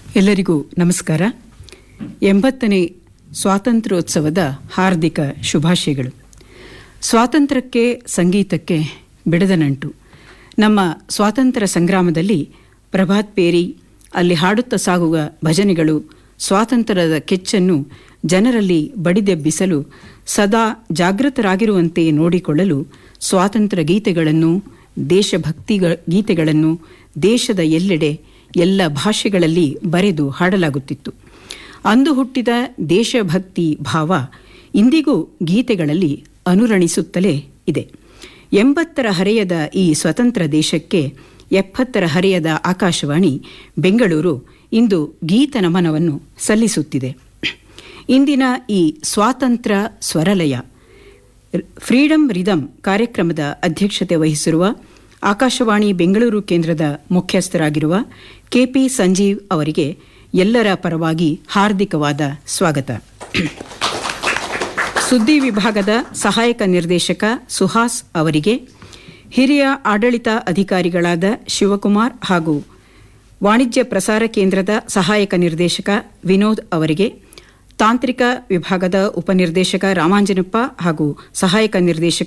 ಎಲ್ಲರಿಗೂ ನಮಸ್ಕಾರ ಎಂಬತ್ತನೇ ಸ್ವಾತಂತ್ರ್ಯೋತ್ಸವದ ಹಾರ್ದಿಕ ಶುಭಾಶಯಗಳು ಸ್ವಾತಂತ್ರ್ಯಕ್ಕೆ ಸಂಗೀತಕ್ಕೆ ಬಿಡದ ನಂಟು ನಮ್ಮ ಸ್ವಾತಂತ್ರ್ಯ ಸಂಗ್ರಾಮದಲ್ಲಿ ಪ್ರಭಾತ್ ಪೇರಿ ಅಲ್ಲಿ ಹಾಡುತ್ತಾ ಸಾಗುವ ಭಜನೆಗಳು ಸ್ವಾತಂತ್ರ್ಯದ ಕೆಚ್ಚನ್ನು ಜನರಲ್ಲಿ ಬಡಿದೆಬ್ಬಿಸಲು ಸದಾ ಜಾಗೃತರಾಗಿರುವಂತೆ ನೋಡಿಕೊಳ್ಳಲು ಸ್ವಾತಂತ್ರ್ಯ ಗೀತೆಗಳನ್ನು ದೇಶಭಕ್ತಿ ಗೀತೆಗಳನ್ನು ದೇಶದ ಎಲ್ಲೆಡೆ ಎಲ್ಲ ಭಾಷೆಗಳಲ್ಲಿ ಬರೆದು ಹಾಡಲಾಗುತ್ತಿತ್ತು ಅಂದು ಹುಟ್ಟಿದ ದೇಶಭಕ್ತಿ ಭಾವ ಇಂದಿಗೂ ಗೀತೆಗಳಲ್ಲಿ ಅನುರಣಿಸುತ್ತಲೇ ಇದೆ ಎಂಬತ್ತರ ಹರೆಯದ ಈ ಸ್ವತಂತ್ರ ದೇಶಕ್ಕೆ ಎಪ್ಪತ್ತರ ಹರೆಯದ ಆಕಾಶವಾಣಿ ಬೆಂಗಳೂರು ಇಂದು ಗೀತ ನಮನವನ್ನು ಸಲ್ಲಿಸುತ್ತಿದೆ ಇಂದಿನ ಈ ಸ್ವಾತಂತ್ರ್ಯ ಸ್ವರಲಯ ಫ್ರೀಡಂ ರಿದಮ್ ಕಾರ್ಯಕ್ರಮದ ಅಧ್ಯಕ್ಷತೆ ವಹಿಸಿರುವ ಆಕಾಶವಾಣಿ ಬೆಂಗಳೂರು ಕೇಂದ್ರದ ಮುಖ್ಯಸ್ಥರಾಗಿರುವ ಕೆಪಿ ಸಂಜೀವ್ ಅವರಿಗೆ ಎಲ್ಲರ ಪರವಾಗಿ ಹಾರ್ದಿಕವಾದ ಸ್ವಾಗತ ಸುದ್ದಿ ವಿಭಾಗದ ಸಹಾಯಕ ನಿರ್ದೇಶಕ ಸುಹಾಸ್ ಅವರಿಗೆ ಹಿರಿಯ ಆಡಳಿತ ಅಧಿಕಾರಿಗಳಾದ ಶಿವಕುಮಾರ್ ಹಾಗೂ ವಾಣಿಜ್ಯ ಪ್ರಸಾರ ಕೇಂದ್ರದ ಸಹಾಯಕ ನಿರ್ದೇಶಕ ವಿನೋದ್ ಅವರಿಗೆ ತಾಂತ್ರಿಕ ವಿಭಾಗದ ಉಪನಿರ್ದೇಶಕ ರಾಮಾಂಜನಪ್ಪ ಹಾಗೂ ಸಹಾಯಕ ನಿರ್ದೇಶಕ